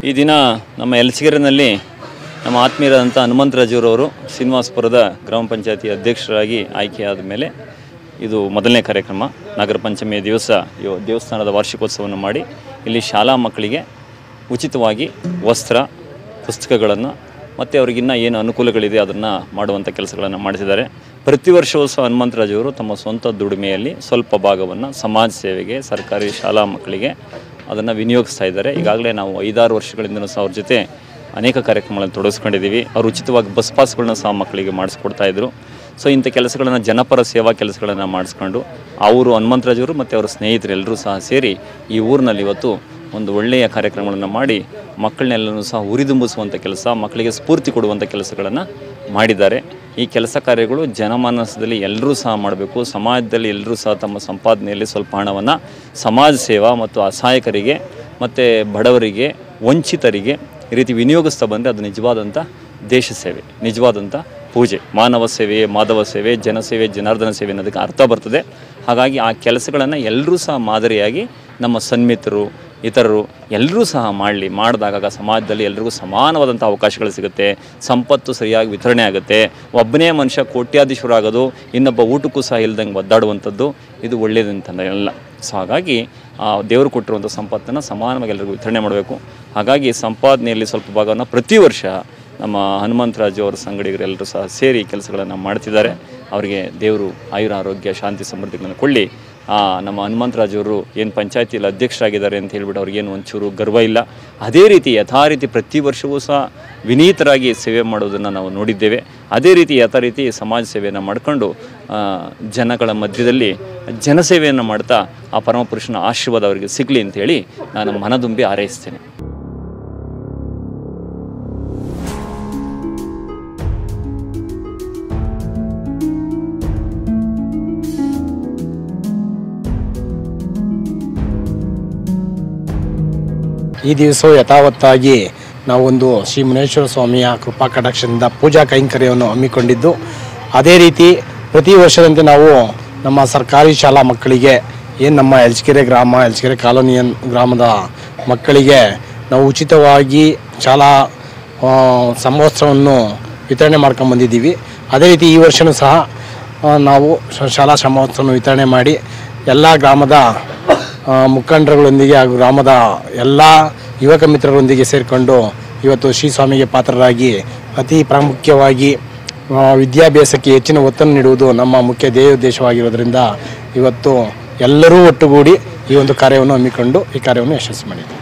ಈ ದಿನ ನಮ್ಮ ಯಲಸಿಗೆರೆನಲ್ಲಿ ನಮ್ಮ ಆತ್ಮೀಯರಾದಂಥ ಹನುಮಂತರಾಜುರವರು ಶ್ರೀನಿವಾಸಪುರದ ಗ್ರಾಮ ಪಂಚಾಯತಿ ಅಧ್ಯಕ್ಷರಾಗಿ ಆಯ್ಕೆಯಾದ ಮೇಲೆ ಇದು ಮೊದಲನೇ ಕಾರ್ಯಕ್ರಮ ನಾಗರ ಪಂಚಮಿಯ ದಿವಸ ಇವ ದೇವಸ್ಥಾನದ ವಾರ್ಷಿಕೋತ್ಸವವನ್ನು ಮಾಡಿ ಇಲ್ಲಿ ಶಾಲಾ ಮಕ್ಕಳಿಗೆ ಉಚಿತವಾಗಿ ವಸ್ತ್ರ ಪುಸ್ತಕಗಳನ್ನು ಮತ್ತು ಅವ್ರಿಗಿನ್ನ ಏನು ಅನುಕೂಲಗಳಿದೆ ಅದನ್ನು ಮಾಡುವಂಥ ಕೆಲಸಗಳನ್ನು ಮಾಡಿಸಿದ್ದಾರೆ ಪ್ರತಿ ವರ್ಷವೂ ಸಹ ಹನುಮಂತರಾಜವರು ತಮ್ಮ ಸ್ವಂತ ದುಡಿಮೆಯಲ್ಲಿ ಸ್ವಲ್ಪ ಭಾಗವನ್ನು ಸಮಾಜ ಸೇವೆಗೆ ಸರ್ಕಾರಿ ಶಾಲಾ ಮಕ್ಕಳಿಗೆ ಅದನ್ನು ವಿನಿಯೋಗಿಸ್ತಾ ಇದ್ದಾರೆ ಈಗಾಗಲೇ ನಾವು ಐದಾರು ವರ್ಷಗಳಿಂದಲೂ ಸಹ ಅವ್ರ ಜೊತೆ ಅನೇಕ ಕಾರ್ಯಕ್ರಮಗಳನ್ನು ತೊಡಗಿಸ್ಕೊಂಡಿದ್ದೀವಿ ಅವರು ಉಚಿತವಾಗಿ ಬಸ್ ಪಾಸ್ಗಳನ್ನ ಸಹ ಮಕ್ಕಳಿಗೆ ಮಾಡಿಸ್ಕೊಡ್ತಾ ಇದ್ರು ಸೊ ಇಂಥ ಕೆಲಸಗಳನ್ನು ಜನಪರ ಸೇವಾ ಕೆಲಸಗಳನ್ನು ಮಾಡಿಸ್ಕೊಂಡು ಅವರು ಹನುಮಂತರಾಜವರು ಮತ್ತು ಅವರ ಸ್ನೇಹಿತರು ಎಲ್ಲರೂ ಸಹ ಸೇರಿ ಈ ಊರಿನಲ್ಲಿ ಇವತ್ತು ಒಂದು ಒಳ್ಳೆಯ ಕಾರ್ಯಕ್ರಮಗಳನ್ನು ಮಾಡಿ ಮಕ್ಕಳನ್ನೆಲ್ಲನೂ ಸಹ ಉರಿದುಂಬಿಸುವಂಥ ಕೆಲಸ ಮಕ್ಕಳಿಗೆ ಸ್ಫೂರ್ತಿ ಕೊಡುವಂಥ ಕೆಲಸಗಳನ್ನು ಮಾಡಿದ್ದಾರೆ ಈ ಕೆಲಸ ಕಾರ್ಯಗಳು ಜನಮಾನಸದಲ್ಲಿ ಎಲ್ಲರೂ ಸಹ ಮಾಡಬೇಕು ಸಮಾಜದಲ್ಲಿ ಎಲ್ಲರೂ ಸಹ ತಮ್ಮ ಸಂಪಾದನೆಯಲ್ಲಿ ಸ್ವಲ್ಪ ಹಣವನ್ನು ಸಮಾಜ ಸೇವಾ ಮತ್ತು ಅಸಹಾಯಕರಿಗೆ ಮತ್ತು ಬಡವರಿಗೆ ವಂಚಿತರಿಗೆ ಈ ರೀತಿ ವಿನಿಯೋಗಿಸ್ತಾ ಬಂದರೆ ಅದು ನಿಜವಾದಂಥ ದೇಶ ಸೇವೆ ನಿಜವಾದಂಥ ಪೂಜೆ ಮಾನವ ಸೇವೆ ಮಾಧವ ಸೇವೆ ಜನಸೇವೆ ಜನಾರ್ದನ ಸೇವೆ ಅನ್ನೋದಕ್ಕೆ ಅರ್ಥ ಬರ್ತದೆ ಹಾಗಾಗಿ ಆ ಕೆಲಸಗಳನ್ನು ಎಲ್ಲರೂ ಸಹ ಮಾದರಿಯಾಗಿ ನಮ್ಮ ಸನ್ಮಿತರು ಇತರರು ಎಲ್ಲರೂ ಸಹ ಮಾಡಲಿ ಮಾಡಿದಾಗ ಸಮಾಜದಲ್ಲಿ ಎಲ್ರಿಗೂ ಸಮಾನವಾದಂಥ ಅವಕಾಶಗಳು ಸಿಗುತ್ತೆ ಸಂಪತ್ತು ಸರಿಯಾಗಿ ವಿತರಣೆ ಆಗುತ್ತೆ ಒಬ್ಬನೇ ಮನುಷ್ಯ ಕೋಟ್ಯಾಧೀಶ್ವರ ಆಗೋದು ಇನ್ನೊಬ್ಬ ಊಟಕ್ಕೂ ಸಹ ಇಲ್ದಂಗೆ ಒದ್ದಾಡುವಂಥದ್ದು ಇದು ಒಳ್ಳೆಯದಂತ ಎಲ್ಲ ಸೊ ಹಾಗಾಗಿ ಆ ದೇವರು ಕೊಟ್ಟಿರುವಂಥ ಸಂಪತ್ತನ್ನು ಸಮಾನವಾಗಿ ಎಲ್ಲರಿಗೂ ವಿತರಣೆ ಮಾಡಬೇಕು ಹಾಗಾಗಿ ಸಂಪಾದನೆಯಲ್ಲಿ ಸ್ವಲ್ಪ ಭಾಗವನ್ನು ಪ್ರತಿ ವರ್ಷ ನಮ್ಮ ಹನುಮಂತರಾಜು ಅವರ ಸಂಗಡಿಗರೆಲ್ಲರೂ ಸಹ ಸೇರಿ ಕೆಲಸಗಳನ್ನು ಮಾಡ್ತಿದ್ದಾರೆ ಅವರಿಗೆ ದೇವರು ಆಯುರ ಆರೋಗ್ಯ ಶಾಂತಿ ಸಮೃದ್ಧಿಗಳನ್ನು ಕೊಳ್ಳಿ ಆ, ನಮ್ಮ ಹನುಮಂತರಾಜವರು ಏನು ಪಂಚಾಯತಿಯಲ್ಲಿ ಅಧ್ಯಕ್ಷರಾಗಿದ್ದಾರೆ ಅಂತ ಹೇಳ್ಬಿಟ್ಟು ಅವ್ರಿಗೇನು ಒಂಚೂರು ಗರ್ವ ಇಲ್ಲ ಅದೇ ರೀತಿ ಯಥಾ ರೀತಿ ಪ್ರತಿ ವರ್ಷವೂ ಸಹ ವಿನೀತರಾಗಿ ಸೇವೆ ಮಾಡೋದನ್ನು ನಾವು ನೋಡಿದ್ದೇವೆ ಅದೇ ರೀತಿ ಯಥಾ ರೀತಿ ಸಮಾಜ ಸೇವೆಯನ್ನು ಮಾಡ್ಕೊಂಡು ಆ, ಜನಗಳ ಮಧ್ಯದಲ್ಲಿ ಜನಸೇವೆಯನ್ನು ಮಾಡ್ತಾ ಆ ಪರಮಪುರುಷನ ಆಶೀರ್ವಾದ ಅವರಿಗೆ ಸಿಗಲಿ ಅಂತೇಳಿ ನಾನು ಮನದುಂಬಿ ಹಾರೈಸ್ತೇನೆ ಈ ದಿವಸ ಯಥಾವತ್ತಾಗಿ ನಾವೊಂದು ಶ್ರೀ ಮುನೇಶ್ವರ ಸ್ವಾಮಿಯ ಕೃಪಾ ಕಟಾಕ್ಷದಿಂದ ಪೂಜಾ ಕೈಂಕರ್ಯವನ್ನು ಹಮ್ಮಿಕೊಂಡಿದ್ದು ಅದೇ ರೀತಿ ಪ್ರತಿ ವರ್ಷದಂತೆ ನಾವು ನಮ್ಮ ಸರ್ಕಾರಿ ಶಾಲಾ ಮಕ್ಕಳಿಗೆ ಏನು ನಮ್ಮ ಎಲ್ಸ್ಕೆರೆ ಗ್ರಾಮ ಎಲ್ಸ್ಕೆರೆ ಕಾಲೋನಿಯ ಗ್ರಾಮದ ಮಕ್ಕಳಿಗೆ ನಾವು ಉಚಿತವಾಗಿ ಶಾಲಾ ಆ, ಸಮವಸ್ತ್ರವನ್ನು ವಿತರಣೆ ಮಾಡ್ಕೊಂಡು ಬಂದಿದ್ದೀವಿ ಅದೇ ರೀತಿ ಈ ವರ್ಷವೂ ಸಹ ಆ, ನಾವು ಶ- ಶಾಲಾ ಸಮವಸ್ತ್ರವನ್ನು ವಿತರಣೆ ಮಾಡಿ ಎಲ್ಲ ಗ್ರಾಮದ ಆ, ಮುಖಂಡರುಗಳೊಂದಿಗೆ ಹಾಗೂ ಗ್ರಾಮದ ಎಲ್ಲ ಯುವಕ ಮಿತ್ರರೊಂದಿಗೆ ಸೇರಿಕೊಂಡು ಇವತ್ತು ಶ್ರೀ ಸ್ವಾಮಿಗೆ ಪಾತ್ರರಾಗಿ ಅತಿ ಪ್ರಾಮುಖ್ಯವಾಗಿ ಆ, ವಿದ್ಯಾಭ್ಯಾಸಕ್ಕೆ ಹೆಚ್ಚಿನ ಒತ್ತನ್ನು ನೀಡುವುದು ನಮ್ಮ ಮುಖ್ಯ ಧ್ಯೇಯೋದ್ದೇಶವಾಗಿರೋದ್ರಿಂದ ಇವತ್ತು ಎಲ್ಲರೂ ಒಟ್ಟುಗೂಡಿ ಈ ಒಂದು ಕಾರ್ಯವನ್ನು ಹಮ್ಮಿಕೊಂಡು ಈ ಕಾರ್ಯವನ್ನು ಯಶಸ್ವಿ ಮಾಡಿದ್ದೀವಿ